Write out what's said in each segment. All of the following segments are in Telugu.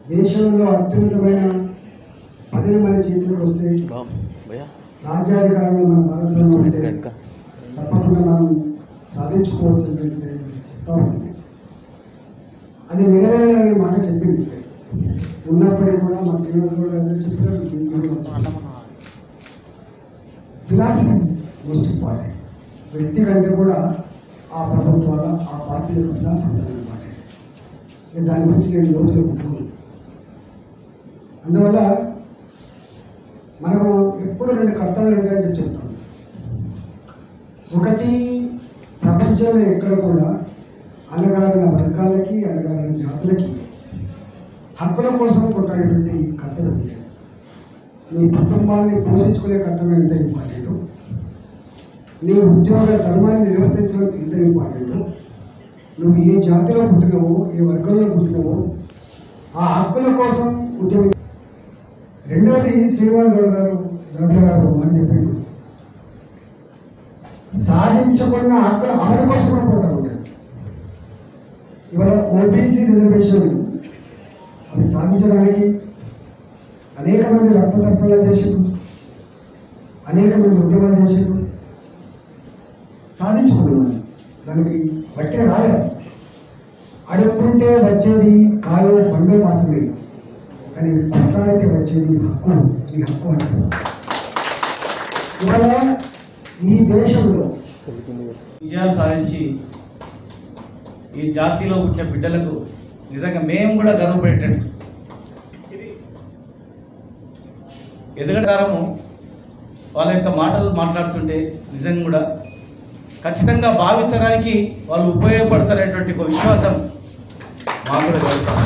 దేశంలో అత్యున్నతమైన పదిహేను మంది చేతులకు వస్తే బామ్ భయ్యా రాజ్యాధికారంలో మన భారతదేశంలో ఉంటే కనుక తప్పకుండా మనం సాధించుకోవచ్చు అని చెప్పి నేను చెప్తా ఉన్నాను. అది నెరవేరాలనే మాట చెప్పింది ఉన్నప్పటికీ కూడా మా శ్రీనివాసరావు గారు చెప్పారు ఫిలాసఫీస్ మోస్ట్ ఇంపార్టెంట్ వ్యక్తి కంటే కూడా ఆ ప్రభుత్వాల ఆ పార్టీ యొక్క ఫిలాసఫీస్ ఇంపార్టెంట్ నేను దాని గురించి నేను లోతుగా పోను అందువల్ల మనము ఎప్పుడు రెండు కర్తవ్యాలు ఉంటాయని చెప్పి చెప్తాం ఒకటి ప్రపంచంలో ఎక్కడ కూడా అనగారిన వర్గాలకి అనగారిన జాతులకి హక్కుల కోసం కొట్టాడేటువంటి కర్తవ్యం ఉంది. నీ కుటుంబాన్ని పోషించుకునే కర్తవ్యం ఎంత ఇంపార్టెంట్ నీ ఉద్యోగ ధర్మాన్ని నిర్వర్తించడం ఎంత ఇంపార్టెంట్ నువ్వు ఏ జాతిలో పుట్టినవో ఏ వర్గంలో పుట్టినవో ఆ హక్కుల కోసం ఉద్యమం రెండవది శ్రీనివాస్ గౌడ్ గారు జనసేన గారు అని చెప్పిండు సాధించకున్న హక్కుల అమలు కోసం కూడా పోరాటం ఉండేది ఇవాళ ఓబీసీ రిజర్వేషన్ అది సాధించడానికి అనేక మంది రక్తతర్పణలు చేసారు అనేక మంది ఉద్యమాలు చేసారు సాధించుకున్నాం దానికి బట్టే రాలేదు అడుక్కుంటే వచ్చేది కాయో పండు మాత్రమే కానీ కొట్లాడితే వచ్చేది హక్కు ఈ హక్కు అంటారు ఇవాళ ఈ దేశంలో విజయాలు సాధించి ఈ జాతిలో పుట్టిన బిడ్డలకు నిజంగా మేము కూడా గర్వపడేటట్టు ఎదగడారము వాళ్ళ యొక్క మాటలు మాట్లాడుతుంటే నిజంగా కూడా ఖచ్చితంగా భావితరానికి వాళ్ళు ఉపయోగపడతారనేటువంటి ఒక విశ్వాసం మాకు కూడా కలుగుతాం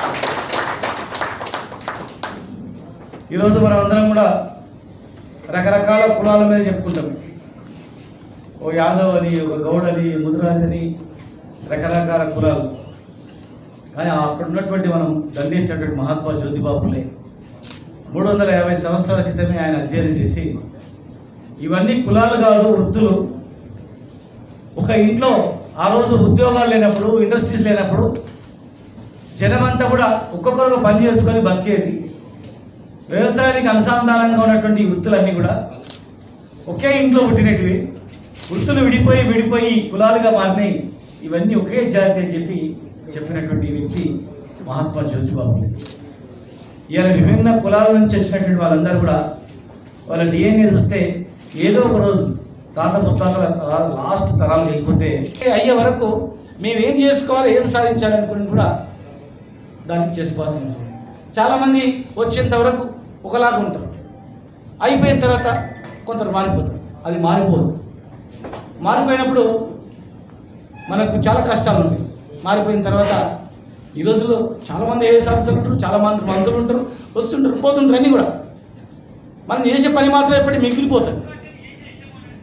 ఈరోజు మనం అందరం కూడా రకరకాల కులాల మీద చెప్పుకుంటాం ఓ యాదవ్ అని ఒక గౌడ్ అని ముదిరాజ్ అని రకరకాల కులాలు కానీ అప్పుడు ఉన్నటువంటి మనం దండేసినటువంటి మహాత్మా జ్యోతిబాపులే మూడు వందల యాభై సంవత్సరాల క్రితమే ఆయన అధ్యయనం చేసి ఇవన్నీ కులాలు కాదు వృత్తులు ఒక ఇంట్లో ఆ రోజు ఉద్యోగాలు లేనప్పుడు ఇండస్ట్రీస్ లేనప్పుడు జనమంతా కూడా ఒక్కొక్కరుగా పని చేసుకొని బతికేది వ్యవసాయానికి అనుసంధానంగా ఉన్నటువంటి ఈ వృత్తులన్నీ కూడా ఒకే ఇంట్లో పుట్టినటివి వృత్తులు విడిపోయి విడిపోయి కులాలుగా మారినాయి ఇవన్నీ ఒకే జాతి అని చెప్పి చెప్పినటువంటి వ్యక్తి మహాత్మా జ్యోతిబాబు ఇవాళ విభిన్న కులాల నుంచి వచ్చినటువంటి వాళ్ళందరూ కూడా వాళ్ళ డిఎన్ఏ చూస్తే ఏదో ఒక రోజు తాత ముత్తాతల తరాలు లాస్ట్ తరాలు వెళ్ళిపోతే అయ్యే వరకు మేము ఏం చేసుకోవాలి ఏం సాధించాలనుకుని కూడా దాన్ని చేసుకోవాల్సిన అవసరం ఉంది. చాలామంది వచ్చేంత వరకు ఒకలాగా ఉంటారు అయిపోయిన తర్వాత కొందరు మారిపోతారు అది మారిపోదు మారిపోయినప్పుడు మనకు చాలా కష్టాలు ఉంటాయి మారిపోయిన తర్వాత ఈ రోజుల్లో చాలామంది ఏ సంస్థలు ఉంటారు చాలా మంది మంత్రులు ఉంటారు వస్తుంటారు పోతుంటారు అన్నీ కూడా మనం చేసే పని మాత్రం ఎప్పటికీ మిగిలిపోతుంది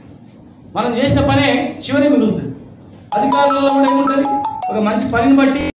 మనం చేసిన పనే చివరి మిగులుతుంది అధికారులలో కూడా ఏముంటుంది ఒక మంచి పనిని బట్టి